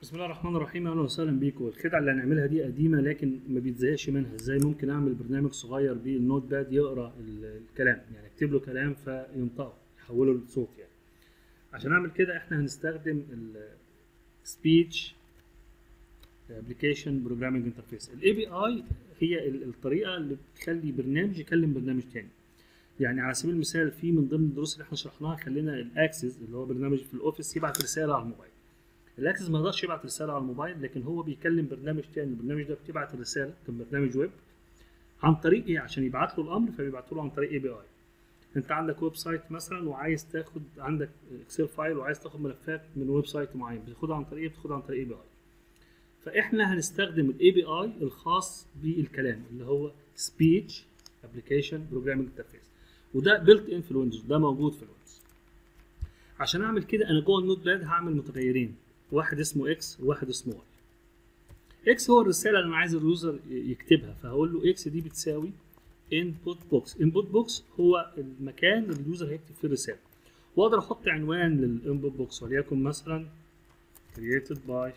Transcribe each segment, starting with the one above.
بسم الله الرحمن الرحيم اهلا وسهلا بيكم الخدعه اللي هنعملها دي قديمه لكن ما بيتزهقش منها ازاي ممكن اعمل برنامج صغير بالنوت باد يقرا ال- الكلام يعني اكتب له كلام فينطقه يحوله لصوت يعني عشان اعمل كده احنا هنستخدم السبيتش ابلكيشن بروجرامنج انترفيس الاي بي اي هي ال- الطريقه اللي بتخلي برنامج يكلم برنامج تاني يعني على سبيل المثال في من ضمن الدروس اللي احنا شرحناها خلينا الاكسس اللي هو برنامج في الاوفيس يبعت رساله على الموبايل الاكسس ما يقدرش يبعت رساله على الموبايل لكن هو بيكلم برنامج تاني البرنامج ده بتبعت الرساله كان برنامج ويب عن طريق ايه عشان يبعت له الامر فبيبعته له عن طريق اي بي اي انت عندك ويب سايت مثلا وعايز تاخد عندك اكسل فايل وعايز تاخد ملفات من ويب سايت معين بتاخدها عن طريق ايه بتاخدها عن طريق اي بي اي فاحنا هنستخدم الاي بي اي الخاص بالكلام اللي هو سبيتش ابلكيشن بروجرامنج انترفيس وده بيلت ان في الويندوز ده موجود في الويندوز عشان اعمل كده انا جوه النوت باد هعمل متغيرين واحد اسمه اكس وواحد اسمه واي اكس هو الرساله اللي انا عايز اليوزر يكتبها فهقول له اكس دي بتساوي انبوت بوكس انبوت بوكس هو المكان اللي اليوزر هيكتب فيه الرساله واقدر احط عنوان للانبوت بوكس وليكن مثلا created by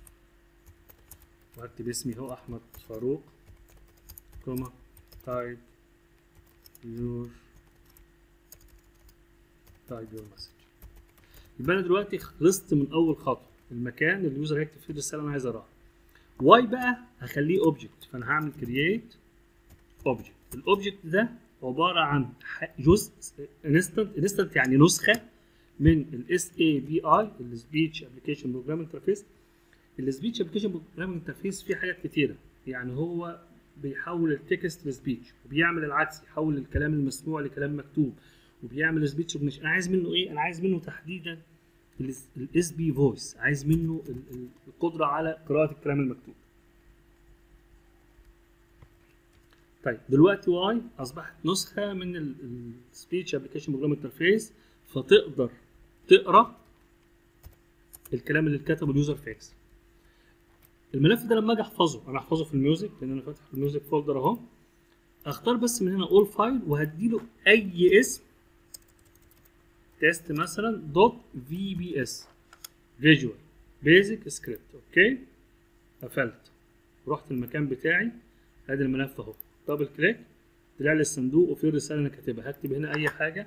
وهكتب اسمي هو احمد فاروق كوما تايب يور تايب يور مسج يبقى انا دلوقتي خلصت من اول خطوه المكان اللي اليوزر هيكتب فيه الرساله اللي انا عايز اقراها واي بقى هخليه اوبجكت فانا هعمل كرييت اوبجكت الاوبجكت ده عباره عن ح- جزء انستنت انستنت يعني نسخه من الاس اي بي اي السبيتش ابلكيشن بروجرام انترفيس السبيتش ابلكيشن بروجرام انترفيس فيه حاجات كتيره يعني هو بيحول التكست لسبيتش وبيعمل العكس يحول الكلام المسموع لكلام مكتوب وبيعمل سبيتش ريكوجنيشن انا عايز منه ايه انا عايز منه تحديدا الاس بي فويس عايز منه ال- ال- القدره على قراءه الكلام المكتوب طيب دلوقتي واي اصبحت نسخه من السبيتش ابلكيشن بروجرام انترفيس فتقدر تقرا الكلام اللي كتبه اليوزر في اكس الملف ده لما اجي احفظه انا احفظه في الميوزك لان انا فاتح الميوزك فولدر اهو اختار بس من هنا اول فايل وهديله اي اسم تيست مثلا دوت في بي اس فيجوال بيزك سكريبت اوكي قفلت رحت المكان بتاعي ادي الملف اهو دبل كليك طلع لي الصندوق وفيه الرساله اللي انا كاتبها هكتب هنا اي حاجه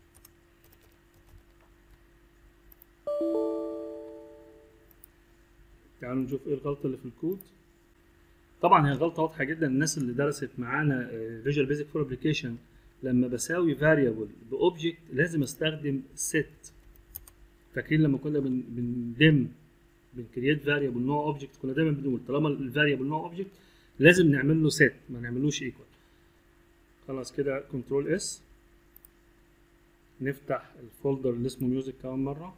تعالوا نشوف ايه الغلطه اللي في الكود طبعا هي غلطه واضحه جدا الناس اللي درست معانا فيجوال بيزك فور ابلكيشن لما بساوي فاريبل باوبجكت لازم استخدم set فاكرين لما كنا بن- بندم بنكريت فاريبل نوع اوبجكت كنا دايما بنقول طالما الفاريبل نوع اوبجكت لازم نعمل له set ما نعملوش ايكوال خلاص كده كنترول اس نفتح الفولدر اللي اسمه ميوزك كمان مره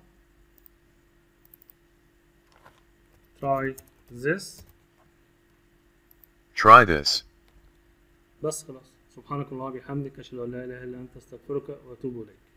try this Try this. بس خلاص سبحانك اللهم وبحمدك اشهد ان لا اله الا انت استغفرك واتوب اليك